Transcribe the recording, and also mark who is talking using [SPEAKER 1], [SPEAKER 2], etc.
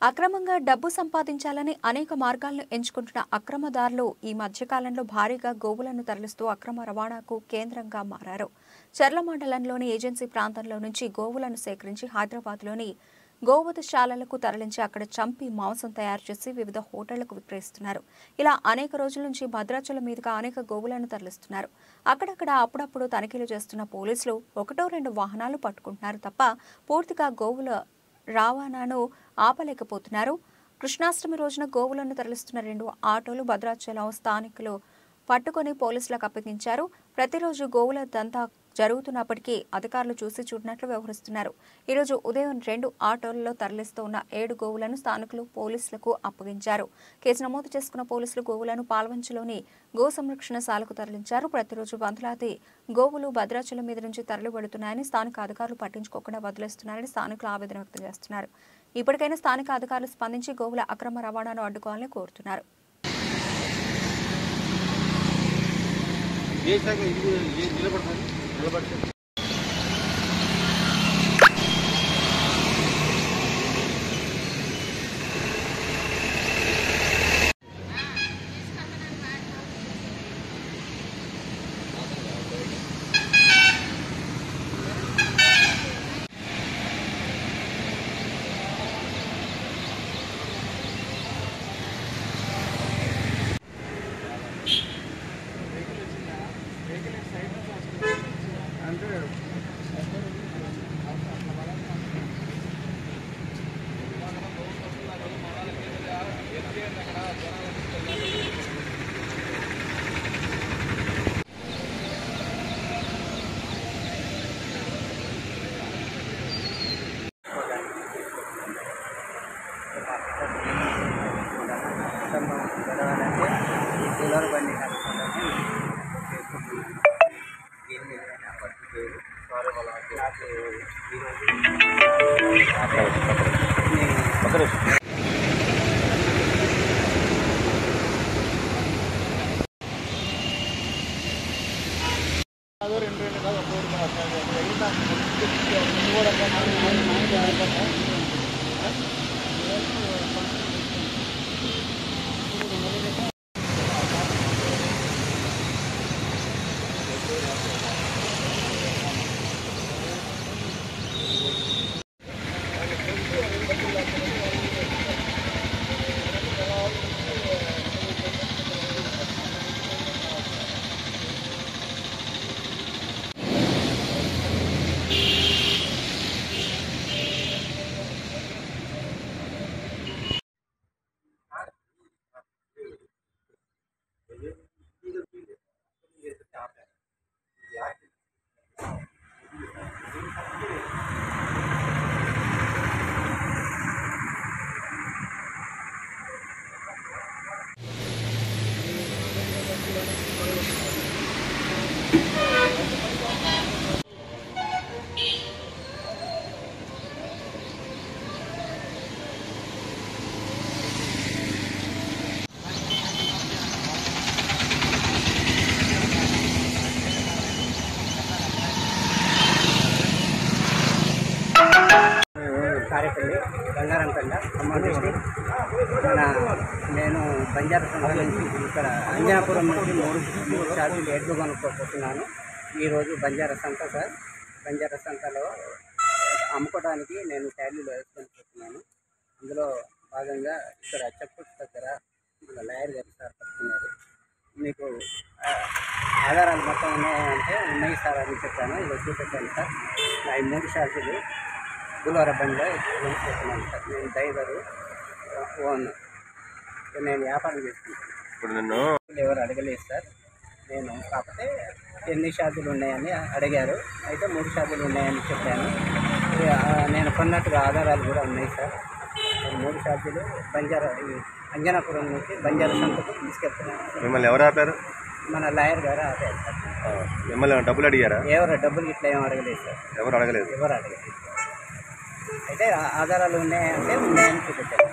[SPEAKER 1] అక్రమంగా డబ్బు సంపాదించాలని అనేక మార్గాలను ఎంచుకుంటున్న అక్రమదారులు ఈ మధ్యకాలంలో భారీగా గోవులను తరలిస్తూ అక్రమ రవాణాకు కేంద్రంగా మారారు చర్ల మండలంలోని ఏజెన్సీ ప్రాంతంలో నుంచి గోవులను సేకరించి హైదరాబాద్లోని గోవధశాలలకు తరలించి అక్కడ చంపి మాంసం తయారు చేసి వివిధ హోటళ్లకు విక్రయిస్తున్నారు ఇలా అనేక రోజుల నుంచి భద్రాచలం మీదుగా అనేక గోవులను తరలిస్తున్నారు అక్కడక్కడ అప్పుడప్పుడు తనిఖీలు చేస్తున్న పోలీసులు ఒకటో రెండు వాహనాలు పట్టుకుంటున్నారు తప్ప పూర్తిగా గోవుల రవాణాను ఆపలేకపోతున్నారు కృష్ణాష్టమి రోజున గోవులను తరలిస్తున్న రెండు ఆటోలు భద్రాచలం స్థానికులు పట్టుకొని పోలీసులకు అప్పగించారు ప్రతిరోజు గోవుల దంతా జరుగుతున్నప్పటికీ అధికారులు చూసి చూడనట్లు వ్యవహరిస్తున్నారు ఈరోజు ఉదయం రెండు ఆటోలలో తరలిస్తూ ఉన్న ఏడు గోవులను స్థానికులు పోలీసులకు అప్పగించారు కేసు నమోదు చేసుకున్న పోలీసులు గోవులను పాల్వంచలోని గో సంరక్షణ శాలకు తరలించారు ప్రతిరోజు వందలాది గోవులు భద్రాచలం మీద నుంచి తరలిబడుతున్నాయని స్థానిక అధికారులు పట్టించుకోకుండా వదిలేస్తున్నారని స్థానికులు ఆవేదన వ్యక్తం చేస్తున్నారు ఇప్పటికైనా స్థానిక అధికారులు స్పందించి గోవుల అక్రమ రవాణాను అడ్డుకోవాలని కోరుతున్నారు
[SPEAKER 2] వేసాక ఇది నిలబడుతుంది నిలబడుతుంది
[SPEAKER 3] కుటుంబం గడవాలంటే ఈ కూలర్ బండి కనుక్కోవాలని దీని మీద నా వర్క్ పేరు నాకు ఈరోజు నేను కారేపల్లి బంగారంపల్లి ఖమ్మం డిస్టిక్ మన నేను బంజారా సంఘం నుంచి ఇక్కడ అంజనాపురం నుంచి మూడు మూడు ఛార్జీలు ఎడ్లు కొనుక్కోపోతున్నాను ఈరోజు బంజారా సంత సార్ బంజారా సంతలో అమ్ముకోవడానికి నేను ట్యాలీలో వేసుకొని పోతున్నాను అందులో భాగంగా ఇక్కడ చెప్పుల దగ్గర మన లాయర్ గారు సార్ పడుతున్నారు మీకు ఆ, ఆధారాలు మొత్తం ఉన్నాయంటే ఉన్నాయి సార్ అని చెప్పాను ఇది చూపెట్టాను సార్ నా ఈ మూడు ఛార్జీలు గులవర బండిలో కొనుక్కుంటున్నాను సార్ నేను డ్రైవరు ఓన్ నేను వ్యాపారం చేసుకుంటాను
[SPEAKER 2] ఇప్పుడు నన్ను
[SPEAKER 3] ఎవరు అడగలేదు సార్ నేను కాకపోతే ఎన్ని షాదులు ఉన్నాయని అడిగారు అయితే మూడు షాదులు ఉన్నాయని చెప్పాను ఇది, ఆ, నేను కొన్నట్టుగా ఆధారాలు కూడా ఉన్నాయి సార్ ఈ మూడు షాదులు బంజారా ఈ అంజనాపురం నుంచి బంజారా సంతకు తీసుకెళ్తున్నాను
[SPEAKER 2] మిమ్మల్ని ఎవరు ఆపారు
[SPEAKER 3] మన లాయర్ గారు ఆపారు సార్
[SPEAKER 2] మిమ్మల్ని ఏమైనా డబ్బులు అడిగారా
[SPEAKER 3] ఎవరు డబ్బులు ఇట్లా ఏం అడగలేదు సార్
[SPEAKER 2] ఎవరు అడగలేదు
[SPEAKER 3] ఎవరు అడగలేదు అయితే ఆ- ఆధారాలు ఉన్నాయంటే ఉన్నాయని చూపించారు